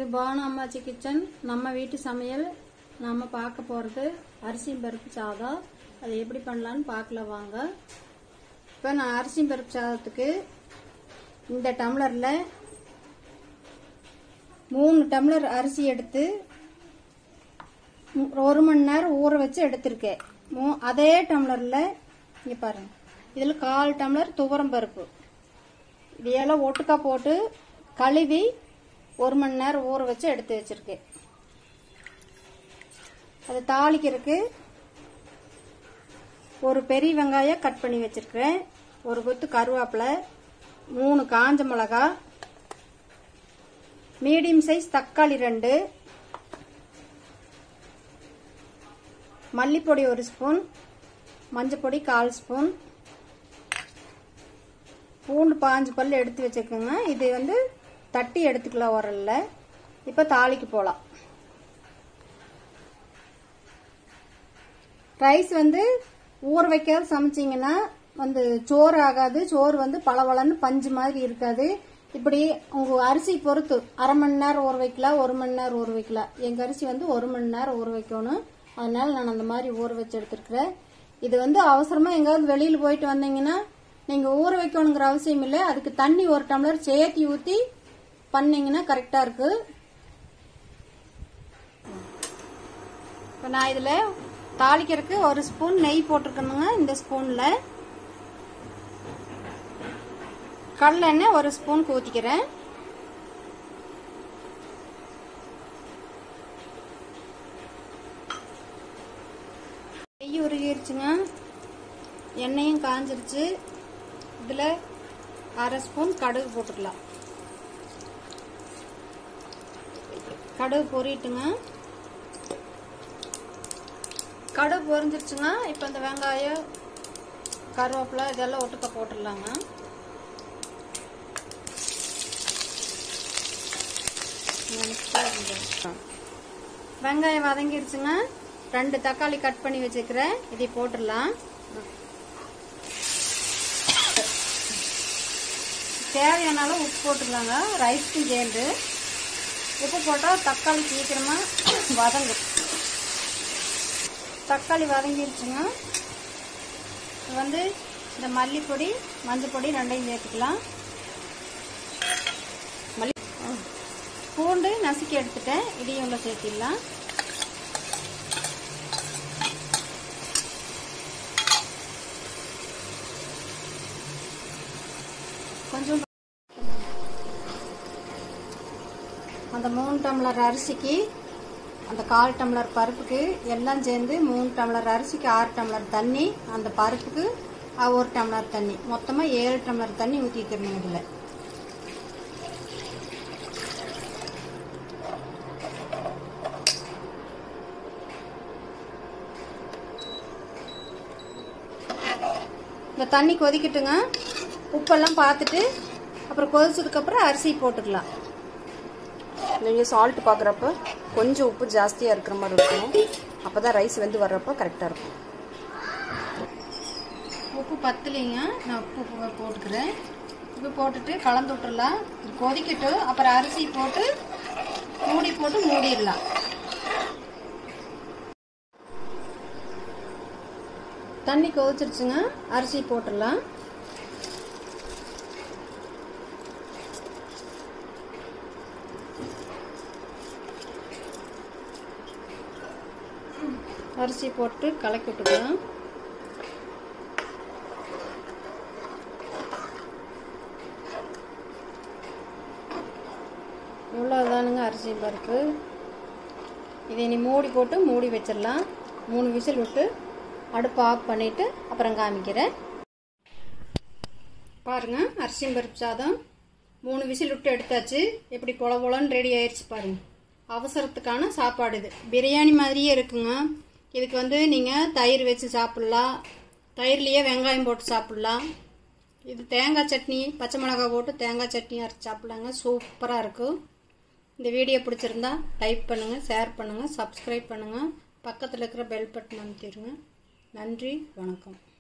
பானு அம்மாச்சி கிச்சன் நம்ம வீட்டு சமையல் நம்ம பார்க்க போகிறது அரிசி பருப்பு சாதம் அது எப்படி பண்ணலான்னு பார்க்கலாம் வாங்க இப்போ நான் அரிசி பருப்பு சாதத்துக்கு இந்த டம்ளரில் மூணு டம்ளர் அரிசி எடுத்து மு- ஒரு மணி நேரம் ஊற வச்சு எடுத்திருக்கேன் மூ அதே டம்ளரில் இங்கே பாருங்க இதில் கால் டம்ளர் துவரம் பருப்பு இதையெல்லாம் ஒட்டுக்கா போட்டு கழுவி ஒரு மணி நேரம் ஊற வச்சு எடுத்து வச்சிருக்கேன் அது தாளிக்கிறதுக்கு ஒரு பெரிய வெங்காயம் கட் பண்ணி வச்சிருக்கிறேன் ஒரு கொத்து கருவேப்பிலை மூணு காஞ்ச மிளகா மீடியம் சைஸ் தக்காளி ரெண்டு மல்லிப்பொடி ஒரு ஸ்பூன் மஞ்சப்பொடி கால் ஸ்பூன் பூண்டு பாஞ்சு பல் எடுத்து வச்சுக்கோங்க இது வந்து தட்டி எடுத்துக்கலாம் உரல்ல இப்போ தாளிக்கு போகலாம் ரைஸ் வந்து ஊற வைக்காத சமைச்சிங்கன்னா வந்து சோறு ஆகாது சோறு வந்து பளபளன்னு பஞ்சு மாதிரி இருக்காது இப்படி உங்க அரிசி பொறுத்து அரை மணி நேரம் ஊற வைக்கலாம் ஒரு மணி நேரம் ஊற வைக்கலாம் எங்க அரிசி வந்து ஒரு மணி நேரம் ஊற வைக்கணும் அதனால நான் அந்த மாதிரி ஊற வச்சு எடுத்துருக்கிறேன் இது வந்து அவசரமா எங்காவது வெளியில போயிட்டு வந்தீங்கன்னா நீங்க ஊற வைக்கணுங்கிற அவசியம் இல்லை அதுக்கு தண்ணி ஒரு டம்ளர் சேர்த்தி ஊத்தி பண்ணீங்கன்னா கரெக்டா இருக்கு இப்போ நான் இதில் தாளிக்கிறதுக்கு ஒரு ஸ்பூன் நெய் போட்டிருக்கணுங்க இந்த ஸ்பூனில் கடலெண்ணெய் ஒரு ஸ்பூன் ஊற்றிக்கிறேன் நெய் உருகிருச்சுங்க எண்ணெயும் காஞ்சிருச்சு இதில் அரை ஸ்பூன் கடுகு போட்டுக்கலாம் கடுகு பொரிட்டுங்க கடுகு பொரிஞ்சிருச்சுங்க இப்போ இந்த வெங்காயம் கருவேப்பிலை இதெல்லாம் ஒட்டுக்க போட்டுடலாங்க வெங்காயம் வதங்கிருச்சுங்க ரெண்டு தக்காளி கட் பண்ணி வச்சுக்கிறேன் இதை போட்டுடலாம் தேவையான அளவு உப்பு போட்டுக்கலாங்க ரைஸ்க்கும் சேர்ந்து உப்பு போட்டால் தக்காளி சீக்கிரமாக வதங்கும் தக்காளி வதங்கிருச்சுங்க இது வந்து இந்த மல்லிப்பொடி மஞ்சப்பொடி ரெண்டையும் சேர்த்துக்கலாம் மல்லி பூண்டு நசுக்கி எடுத்துட்டேன் இதையும் உள்ள சேர்த்திடலாம் கொஞ்சம் அந்த மூணு டம்ளர் அரிசிக்கு அந்த கால் டம்ளர் பருப்புக்கு எல்லாம் சேர்ந்து மூணு டம்ளர் அரிசிக்கு ஆறு டம்ளர் தண்ணி அந்த பருப்புக்கு அஹ், ஒரு டம்ளர் தண்ணி மொத்தமாக ஏழு டம்ளர் தண்ணி ஊற்றிக்கிறேன் இதில் இந்த தண்ணி கொதிக்கட்டுங்க உப்பெல்லாம் பார்த்துட்டு அப்புறம் கொதிச்சதுக்கப்புறம் அரிசி போட்டுக்கலாம் நீங்கள் சால்ட் பார்க்குறப்ப கொஞ்சம் உப்பு ஜாஸ்தியாக இருக்கிற மாதிரி இருக்கணும் அப்போ தான் ரைஸ் வந்து வர்றப்போ கரெக்டாக இருக்கும் உப்பு பத்தலைங்க நான் உப்பு போ- போட்டுக்கிறேன் உப்பு போட்டுட்டு கலந்து விட்டுறலாம் இது கொதிக்கட்டும் அப்புறம் அரிசி போட்டு மூடி போட்டு மூடிடலாம் தண்ணி கொதிச்சிருச்சுங்க அரிசி போட்டுடலாம் அரிசி போட்டு கலக்கி விட்டுக்கலாம் இவ்வளோதானுங்க அரிசி பருப்பு இதை இனி மூடி போட்டு மூடி வச்சிடலாம் மூணு விசில் விட்டு அடுப்பு ஆஃப் பண்ணிவிட்டு அப்புறம் காமிக்கிறேன் பாருங்க அரிசி பருப்பு சாதம் மூணு விசில் விட்டு எடுத்தாச்சு எப்படி பொல பொலன்னு ரெடி ஆயிடுச்சு பாருங்க அவசரத்துக்கான சாப்பாடு இது பிரியாணி மாதிரியே இருக்குங்க இதுக்கு வந்து நீங்கள் தயிர் வச்சு சாப்பிட்லாம் தயிர்லேயே வெங்காயம் போட்டு சாப்பிட்லாம் இது தேங்காய் சட்னி பச்சை மிளகாய் போட்டு தேங்காய் சட்னி அரைச்சி சாப்பிட்லாங்க சூப்பராக இருக்கும் இந்த வீடியோ பிடிச்சிருந்தா லைக் பண்ணுங்கள் ஷேர் பண்ணுங்கள் சப்ஸ்கிரைப் பண்ணுங்கள் பக்கத்தில் இருக்கிற பெல் பட்டன் அமுத்திடுங்க நன்றி வணக்கம்